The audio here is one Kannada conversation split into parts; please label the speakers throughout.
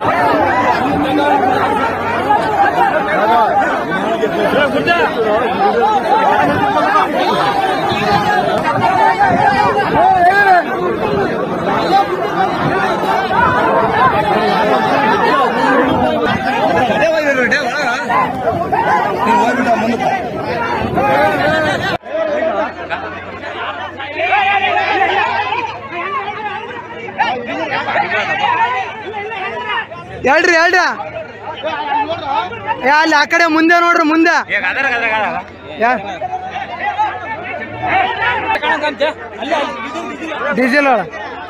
Speaker 1: ಹೇಳ್ರಿ ಹೇಳ್ರಿ ಏ ಅಲ್ಲಿ ಆ ಕಡೆ ಮುಂದೆ ನೋಡ್ರಿ ಮುಂದೆ ಯಾ- ಡೀಸೆಲ್ ಒಳ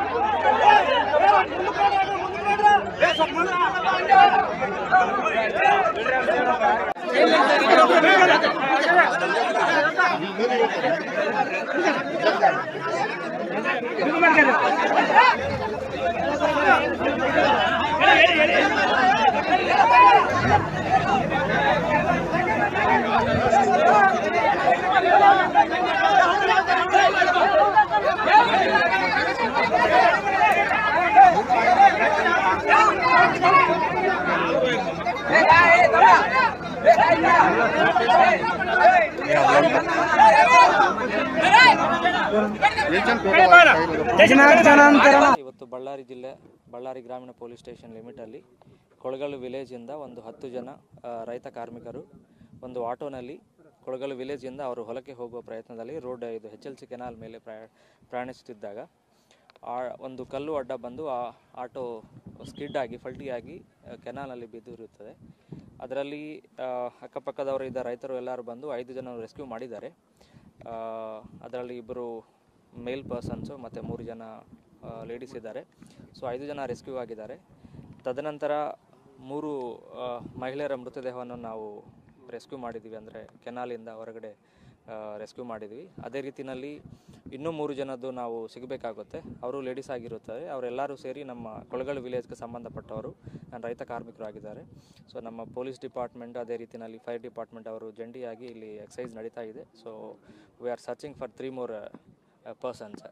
Speaker 1: ಹದಿನಾಲ್ಕು ಜನ ಅಂತಾರ
Speaker 2: ಇವತ್ತು ಬಳ್ಳಾರಿ ಜಿಲ್ಲೆ ಬಳ್ಳಾರಿ ಗ್ರಾಮೀಣ ಪೊಲೀಸ್ ಸ್ಟೇಷನ್ ಲಿಮಿಟಲ್ಲಿ ಕೊಳಗಲ್ಲು ವಿಲೇಜಿಂದ ಒಂದು ಹತ್ತು ಜನ ಆ, ರೈತ ಕಾರ್ಮಿಕರು ಒಂದು ಆಟೋನಲ್ಲಿ ಕೊಳಗಲ್ಲು ವಿಲೇಜಿಂದ ಅವರು ಹೊಲಕ್ಕೆ ಹೋಗುವ ಪ್ರಯತ್ನದಲ್ಲಿ ರೋಡ್ ಇದು ಎಚ್ ಎಲ್ ಸಿ ಕೆನಾಲ್ ಮೇಲೆ ಪ್ರಯಾ ಪ್ರಯಾಣಿಸುತ್ತಿದ್ದಾಗ ಆ ಒಂದು ಕಲ್ಲು ಅಡ್ಡ ಬಂದು ಆ ಆಟೋ ಸ್ಕಿಡ್ ಆಗಿ ಫಲ್ಟಿಯಾಗಿ ಆ, ಕೆನಾಲ್ನಲ್ಲಿ ಬಿದ್ದಿರುತ್ತದೆ ಅದರಲ್ಲಿ ಆ, ಅಕ್ಕಪಕ್ಕದವರು ಇದ್ದ ರೈತರು ಎಲ್ಲರೂ ಬಂದು ಐದು ಜನ ರೆಸ್ಕ್ಯೂ ಮಾಡಿದ್ದಾರೆ ಆ, ಅದರಲ್ಲಿ ಇಬ್ಬರು ಮೇಲ್ ಪರ್ಸನ್ಸು ಮತ್ತು ಮೂರು ಜನ ಲೇಡೀಸ್ ಇದ್ದಾರೆ ಸೊ ಐದು ಜನ ರೆಸ್ಕ್ಯೂ ಆಗಿದ್ದಾರೆ ತದನಂತರ ಮೂರು ಆ, ಮಹಿಳೆಯರ ಮೃತದೇಹವನ್ನು ನಾವು ರೆಸ್ಕ್ಯೂ ಮಾಡಿದ್ದೀವಿ ಅಂದರೆ ಕೆನಾಲಿಂದ ಹೊರಗಡೆ ರೆಸ್ಕ್ಯೂ ಮಾಡಿದ್ವಿ ಅದೇ ರೀತಿಯಲ್ಲಿ ಇನ್ನೂ ಮೂರು ಜನದ್ದು ನಾವು ಸಿಗಬೇಕಾಗುತ್ತೆ ಅವರು ಲೇಡೀಸ್ ಆಗಿರುತ್ತಾರೆ ಅವರೆಲ್ಲರೂ ಸೇರಿ ನಮ್ಮ ಕೊಳಗಲ್ ವಿಲೇಜ್ಗೆ ಸಂಬಂಧಪಟ್ಟವರು ನಾನು ರೈತ ಕಾರ್ಮಿಕರು ಆಗಿದ್ದಾರೆ ಸೊ ನಮ್ಮ ಪೊಲೀಸ್ ಡಿಪಾರ್ಟ್ಮೆಂಟ್ ಅದೇ ರೀತಿಯಲ್ಲಿ ಫೈರ್ ಡಿಪಾರ್ಟ್ಮೆಂಟ್ ಅವರು ಜಂಟಿಯಾಗಿ ಇಲ್ಲಿ ಎಕ್ಸೈಸ್ ನಡೀತಾ ಇದೆ so we are searching for three more persons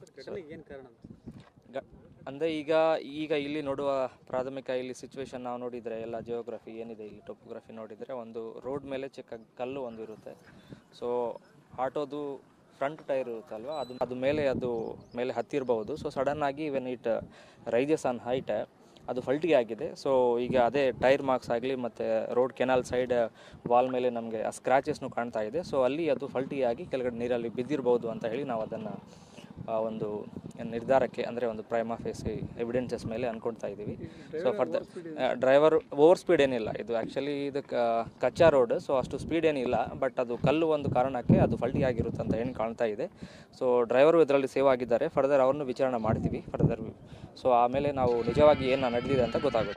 Speaker 2: ಗ- ಅಂದರೆ ಈಗ ಈಗ ಇಲ್ಲಿ ನೋಡುವ ಪ್ರಾಥಮಿಕ ಇಲ್ಲಿ ಸಿಚುವೇಶನ್ ನಾವು ನೋಡಿದರೆ ಎಲ್ಲ ಜಿಯೋಗ್ರಫಿ ಏನಿದೆ ಇಲ್ಲಿ ಟೊಪೋಗ್ರಫಿ ನೋಡಿದರೆ ಒಂದು ರೋಡ್ ಮೇಲೆ ಚಿಕ್ಕ ಕಲ್ಲು ಒಂದು ಇರುತ್ತೆ ಸೊ ಆಟೋದು ಫ್ರಂಟ್ ಟೈರ್ ಇರುತ್ತಲ್ವ ಅದು ಅದು ಮೇಲೆ ಅದು ಮೇಲೆ ಹತ್ತಿರಬಹುದು ಸೊ ಸಡನ್ ಆಗಿ when it rises on height ಅದು ಫಲ್ಟಿಗೆ ಆಗಿದೆ ಸೊ ಈಗ ಅದೇ ಟೈರ್ ಮಾರ್ಕ್ಸ್ ಆಗಲಿ ಮತ್ತು ರೋಡ್ ಕೆನಾಲ್ ಸೈಡ್ ವಾಲ್ ಮೇಲೆ ನಮಗೆ ಆ ಸ್ಕ್ರಾಚಸ್ನು ಕಾಣ್ತಾ ಇದೆ ಸೊ ಅಲ್ಲಿ ಅದು ಫಲ್ಟಿಯಾಗಿ ಕೆಳಗಡೆ ನೀರಲ್ಲಿ ಬಿದ್ದಿರಬಹುದು ಅಂತ ಹೇಳಿ ನಾವು ಅದನ್ನು ಆ ಒಂದು ನಿರ್ಧಾರಕ್ಕೆ ಅಂದರೆ ಒಂದು ಪ್ರೈಮಾ ಫೇಸಿ ಎವಿಡೆನ್ಸಸ್ ಮೇಲೆ ಅನ್ಕೊಳ್ತಾ ಇದ್ದೀವಿ so further driver over speed ಏನಿಲ್ಲ ಇದು ಆ್ಯಕ್ಚುಲಿ ಇದು ಕ- ಕಚ್ಚಾ ರೋಡ್ ಸೊ ಅಷ್ಟು ಸ್ಪೀಡ್ ಏನಿಲ್ಲ ಬಟ್ ಅದು ಕಲ್ಲು ಒಂದು ಕಾರಣಕ್ಕೆ ಅದು ಫಲ್ಟಿ ಆಗಿರುತ್ತೆ ಅಂತ ಏನು ಕಾಣ್ತಾ ಇದೆ ಸೊ ಡ್ರೈವರು ಇದರಲ್ಲಿ ಸೇವ್ ಆಗಿದ್ದಾರೆ ಫರ್ದರ್ ಅವ್ರನ್ನು ವಿಚಾರಣೆ ಮಾಡ್ತೀವಿ ಫರ್ದರ್ ಸೊ ಆಮೇಲೆ ನಾವು ನಿಜವಾಗಿ ಏನು ನಡೆದಿದೆ ಅಂತ ಗೊತ್ತಾಗುತ್ತೆ